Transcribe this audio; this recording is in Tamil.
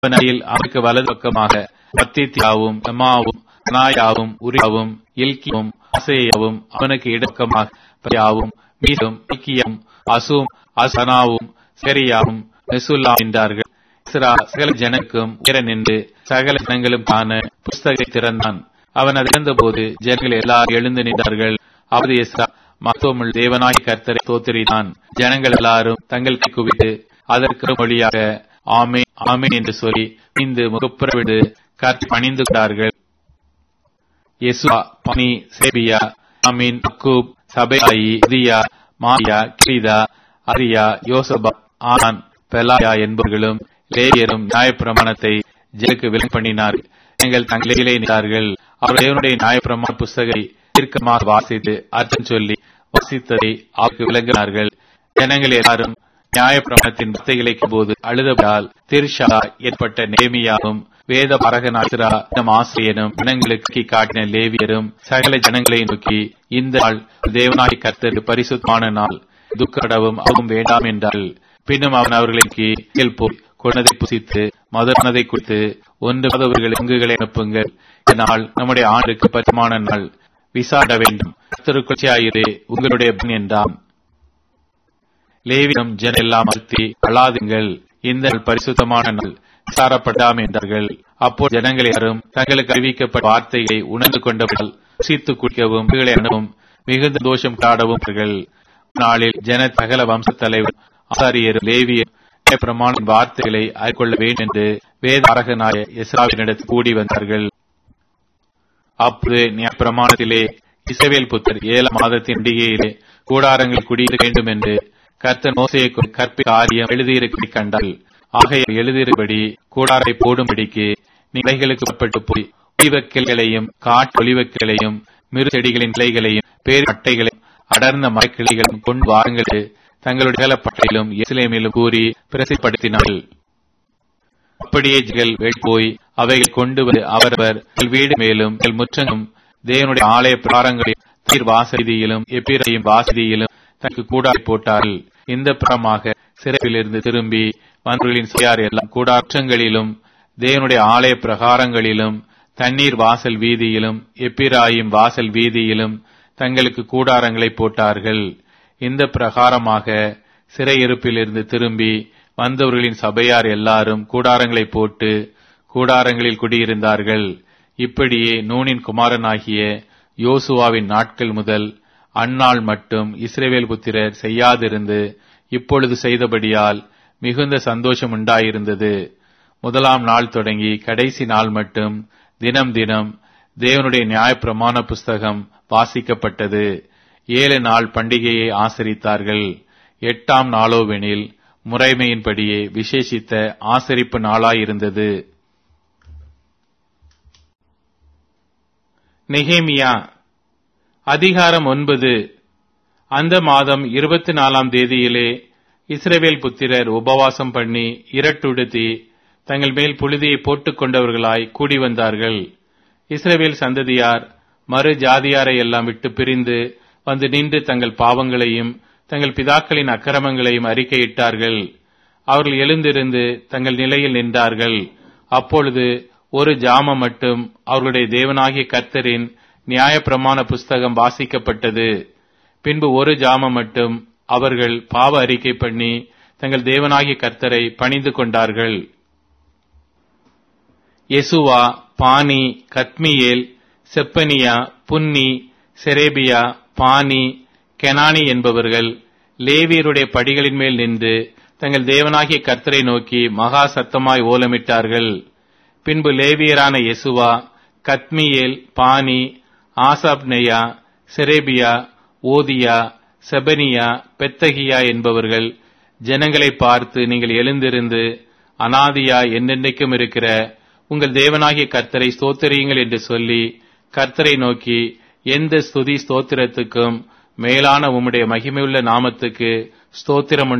அவன் அருகில் அவனுக்கு வலது பக்கமாக பத்தித்தியாவும் எமாவும் அனாயாவும் உரியாவும் இல்கியும் அசேயாவும் அவனுக்கு இடப்பக்கமாக பயாவும் மீதும் இல்கியாவும் அசும் அசனாவும் செரியாவும் மெசுல்லா என்றார்கள் இஸ்ரா சகல ஜனக்கும் உயர நின்று சகல ஜனங்களும் காண புஸ்தகத்தை திறந்தான் அவன் அது இழந்தபோது ஜனங்கள் எல்லாரும் எழுந்து நின்றார்கள் அவது எஸ்ரா மகத்துவமுள் தேவனாய் கர்த்தரை தோத்திரிதான் ஜனங்கள் எல்லாரும் தங்கள் கை குவித்து அதற்கு மொழியாக ஆமே ஆமே என்று சொல்லி இந்த முகப்புறவிடு கர்த்த பணிந்து கொண்டார்கள் யெசுவா பனி சேபியா அமீன் அக்கூப் சபையாயி அதியா மாயா கிரிதா அரியா யோசபா ஆனான் பெலாயா என்பவர்களும் லேயரும் நியாயப்பிரமாணத்தை ஜெருக்கு விலங்கு பண்ணினார் எங்கள் தங்களிலே நின்றார்கள் அவர் தேவனுடைய நியாயப்பிரமாண புஸ்தகை தீர்க்கமாக வாசித்து அர்த்தம் சொல்லி வாசித்ததை அவருக்கு விளங்கினார்கள் ஜனங்கள் எல்லாரும் நியாயப்பிரமாணத்தின் வார்த்தைகளை போது அழுதபடால் திருஷா ஏற்பட்ட நேமியாவும் வேத பரகநாசிரா ஆசிரியனும் ஜனங்களுக்கு காட்டின லேவியரும் சகல ஜனங்களை நோக்கி இந்த நாள் தேவனாய் கர்த்தர் பரிசுத்தமான நாள் துக்கடவும் அவவும் வேண்டாம் என்றால் பின்னும் அவன் அவர்களுக்கு போய் குழந்தை புசித்து மதுரணதை கொடுத்து ஒன்று மதவர்கள் பங்குகளை அனுப்புங்கள் இதனால் நம்முடைய ஆண்டுக்கு பரிசுமான நாள் விசாட வேண்டும் கர்த்தருக்குச்சியாயிரே உங்களுடைய பண் என்றான் லேவியம் ஜன எல்லாம் அழுத்தி அழாதுங்கள் இந்த நாள் பரிசுத்தமான நாள் விசாரப்படாம் என்றார்கள் அப்போ ஜனங்கள் யாரும் தங்களுக்கு அறிவிக்கப்பட்ட வார்த்தையை உணர்ந்து கொண்டவர்கள் புசித்து குடிக்கவும் அனுவும் மிகுந்த தோஷம் காடவும் நாளில் ஜன சகல வம்ச தலைவர் ஆசாரியரும் லேவியரும் பிரமாண வார்த்தைகளை அறிக்கொள்ள வேண்டும் என்று வேத அரகனாய எஸ்ராவினிடத்தில் கூடி வந்தார்கள் அப்போது பிரமாணத்திலே இசவேல் புத்தர் ஏழாம் மாதத்தின் பண்டிகையிலே கூடாரங்கள் குடியிருக்க வேண்டும் என்று கர்த்தர் மோசையை கற்பி காரியம் எழுதியிருக்க கண்டால் ஆகைய எழுதியிருப்படி கூடாரை போடும்படிக்கு நிலைகளுக்கு உட்பட்டு போய் ஒளிவக்கிளைகளையும் காட்டு ஒளிவக்கிளையும் மிரு செடிகளின் கிளைகளையும் பேர் அட்டைகளையும் அடர்ந்த மரக்கிளைகளும் கொண்டு வாருங்கள் தங்களுடைய பட்டையிலும் இஸ்லேமிலும் கூறி பிரசிப்படுத்தினார்கள் அப்படியே ஜிகள் போய் அவைகள் கொண்டு வந்து அவரவர் வீடு மேலும் முற்றங்கும் தேவனுடைய ஆலய பிராரங்களில் தீர் வாசதியிலும் எப்பிரையும் வாசதியிலும் தனக்கு கூடாய் போட்டார்கள் இந்த புறமாக சிறப்பிலிருந்து திரும்பி மன்றர்களின் செய்யார் எல்லாம் கூடாற்றங்களிலும் தேவனுடைய ஆலய பிரகாரங்களிலும் தண்ணீர் வாசல் வீதியிலும் எப்பிராயும் வாசல் வீதியிலும் தங்களுக்கு கூடாரங்களை போட்டார்கள் இந்த பிரகாரமாக சிறையிருப்பிலிருந்து திரும்பி வந்தவர்களின் சபையார் எல்லாரும் கூடாரங்களை போட்டு கூடாரங்களில் குடியிருந்தார்கள் இப்படியே நூனின் குமாரனாகிய யோசுவாவின் நாட்கள் முதல் அந்நாள் மட்டும் இஸ்ரேவேல் புத்திரர் செய்யாதிருந்து இப்பொழுது செய்தபடியால் மிகுந்த சந்தோஷம் உண்டாயிருந்தது முதலாம் நாள் தொடங்கி கடைசி நாள் மட்டும் தினம் தினம் தேவனுடைய நியாயப்பிரமாண புஸ்தகம் வாசிக்கப்பட்டது ஏழு நாள் பண்டிகையை ஆசரித்தார்கள் எட்டாம் நாளோவெனில் முறைமையின்படியே விசேஷித்த ஆசரிப்பு நாளாயிருந்தது நெகேமியா அதிகாரம் ஒன்பது அந்த மாதம் இருபத்தி நாலாம் தேதியிலே இஸ்ரேவேல் புத்திரர் உபவாசம் பண்ணி இரட்டுடுத்தி தங்கள் மேல் புழுதியை போட்டுக் கொண்டவர்களாய் கூடி வந்தார்கள் இஸ்ரேவேல் சந்ததியார் மறு ஜாதியாரை எல்லாம் விட்டு பிரிந்து வந்து நின்று தங்கள் பாவங்களையும் தங்கள் பிதாக்களின் அக்கிரமங்களையும் அறிக்கையிட்டார்கள் அவர்கள் எழுந்திருந்து தங்கள் நிலையில் நின்றார்கள் அப்பொழுது ஒரு ஜாமம் மட்டும் அவர்களுடைய தேவனாகிய கர்த்தரின் நியாயப்பிரமாண புஸ்தகம் வாசிக்கப்பட்டது பின்பு ஒரு ஜாமம் மட்டும் அவர்கள் பாவ அறிக்கை பண்ணி தங்கள் தேவனாகிய கர்த்தரை பணிந்து கொண்டார்கள் யெசுவா பானி கத்மியேல் செப்பனியா புன்னி செரேபியா பானி கெனானி என்பவர்கள் லேவியருடைய படிகளின் மேல் நின்று தங்கள் தேவனாகிய கர்த்தரை நோக்கி மகா சத்தமாய் ஓலமிட்டார்கள் பின்பு லேவியரான யெசுவா கத்மியேல் பானி ஆசாப்னேயா செரேபியா ஓதியா செபனியா பெத்தகியா என்பவர்கள் ஜனங்களை பார்த்து நீங்கள் எழுந்திருந்து அனாதியா என்னென்றைக்கும் இருக்கிற உங்கள் தேவனாகிய கர்த்தரை ஸ்தோத்திரியுங்கள் என்று சொல்லி கர்த்தரை நோக்கி எந்த ஸ்துதி ஸ்தோத்திரத்துக்கும் மேலான உம்முடைய மகிமையுள்ள நாமத்துக்கு ஸ்தோத்திரம்